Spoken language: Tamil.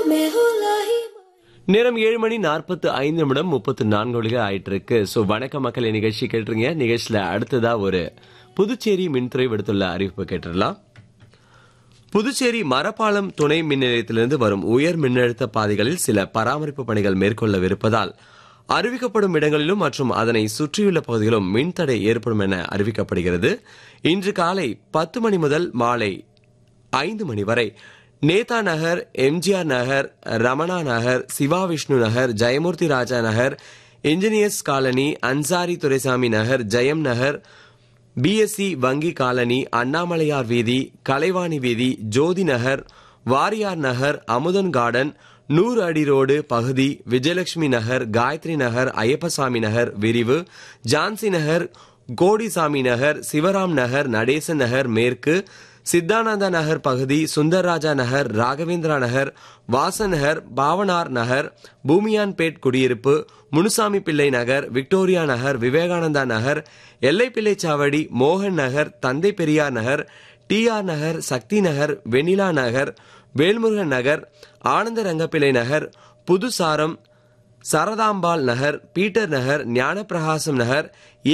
मैं हो लाही நேரம் ஏழு மணி நாற்பத்து ஐந்து நிமிடம் முப்பத்து நான்கு வழிகள் ஆயிட்டு இருக்கு சோ வணக்க மக்கள் நிகழ்ச்சி கேட்டுருங்க நிகழ்ச்சியில அடுத்ததா ஒரு புதுச்சேரி மின்துறை விடுத்துள்ள அறிவிப்பு கேட்டுடலாம் புதுச்சேரி மரப்பாலம் துணை மின் நிலையத்திலிருந்து வரும் உயர் மின்னழுத்த பாதைகளில் சில பராமரிப்பு பணிகள் மேற்கொள்ளவிருப்பதால் அறிவிக்கப்படும் இடங்களிலும் மற்றும் அதனை சுற்றியுள்ள பகுதிகளிலும் மின்தடை ஏற்படும் என அறிவிக்கப்படுகிறது இன்று காலை பத்து மணி முதல் மாலை ஐந்து மணி வரை Netha Nagar MGR Nagar Ramana Nagar Siva Vishnu Nagar Jayamurthy Raja Nagar engineers colony Ansari Duraisamy Nagar Jayam Nagar BSC வங்கி காலனி அண்ணாமலையார் வீதி கலைவாணி வீதி ஜோதி நகர் வாரியார் நகர் அமுதன் கார்டன் நூறு அடி ரோடு பகுதி விஜயலட்சுமி நகர் காயத்ரி நகர் ஐயப்பசாமி நகர் விரிவு ஜான்சி நகர் கோடிசாமி நகர் சிவராம் நகர் நடேசன் நகர் மேற்கு சித்தானந்த நகர் பகுதி சுந்தர்ராஜா நகர் ராகவேந்திரா நகர் வாசன் நகர் பாவனார் நகர் பூமியான்பேட் குடியிருப்பு முனுசாமி பிள்ளை நகர் விக்டோரியா நகர் விவேகானந்தா நகர் எல்லைப்பிள்ளை சாவடி மோகன் நகர் தந்தை பெரியார் நகர் டிஆர் நகர் சக்தி நகர் வெண்ணிலா நகர் வேல்முருகன் நகர் ஆனந்த ரங்கப்பிள்ளை நகர் புதுசாரம் சரதாம்பாள் நகர் பீட்டர் நகர் ஞானப்பிரகாசம் நகர்